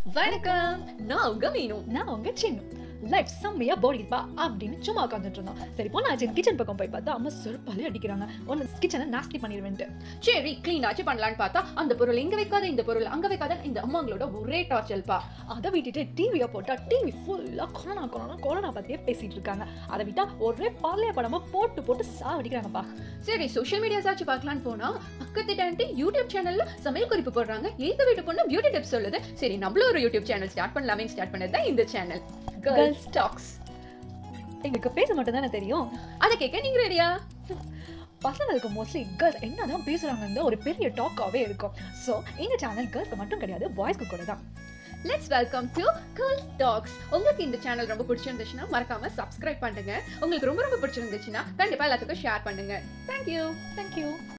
வணக்கம் நான் உங்க மீனு நான் உங்க சின்ன லைஃப் செம்மையா போடி இருப்பா அப்படின்னு சும்மா உட்காந்துட்டு இருந்தோம் சரி போனா கிச்சன் பக்கம் போய் பார்த்தா அம்மா செருப்பாலே அடிக்கிறாங்க ஒன்னு கிச்சனை நாஸ்தி பண்ணிடுவேன்ட்டு சரி க்ளீன் ஆச்சு பண்ணலான்னு பார்த்தா அந்த பொருள் இங்க வைக்காத இந்த பொருள் அங்க வைக்காத இந்த அம்மாங்களோட ஒரே டார்ச்சல்பா அதை விட்டுட்டு டிவியை போட்டா டிவி ஃபுல்லா கொரோனா கொரோனா கொரோனா பத்தியே பேசிட்டு இருக்காங்க அதை விட்டா ஒரே பாலைய படமா போட்டு போட்டு சாவடிக்கிறாங்கப்பா சரி சோஷியல் மீடியாஸ் ஆச்சு பார்க்கலான்னு போனா பக்கத்து டாண்டி யூடியூப் சேனல்ல சமையல் குறிப்பு போடுறாங்க எய்த வீட்டு பொண்ணு பியூட்டி டிப்ஸ் சொல்லுது சரி நம்மளும் ஒரு யூடியூப் சேனல் ஸ்டார்ட் பண்ணலாமே ஸ்டார்ட் பண்ணது தான் இந்த சேனல் கேர்ள்ஸ் டாக்ஸ் எங்களுக்கு பேச மட்டும் தானே தெரியும் அதை கேட்க நீங்க ரெடியா பசங்களுக்கு மோஸ்ட்லி கேர்ள்ஸ் என்னதான் பேசுறாங்கன்னு ஒரு பெரிய டாக்காவே இருக்கும் ஸோ எங்க சேனல் கேர்ள்ஸ்க்கு மட்டும் கிடையாது பாய்ஸ்க்கு கூட தான் let's welcome to girls talks உங்களுக்கு இந்த சேனல் ரொம்ப பிடிச்சிருந்துச்சுன்னா மறக்காம சப்ஸ்கிரைப் பண்ணுங்க உங்களுக்கு ரொம்ப ரொம்ப பிடிச்சிருந்துச்சுன்னா கண்டிப்பா எல்லாத்துக்கும் ஷேர் பண்ணுங்க தேங்க்யூ தேங்க்யூ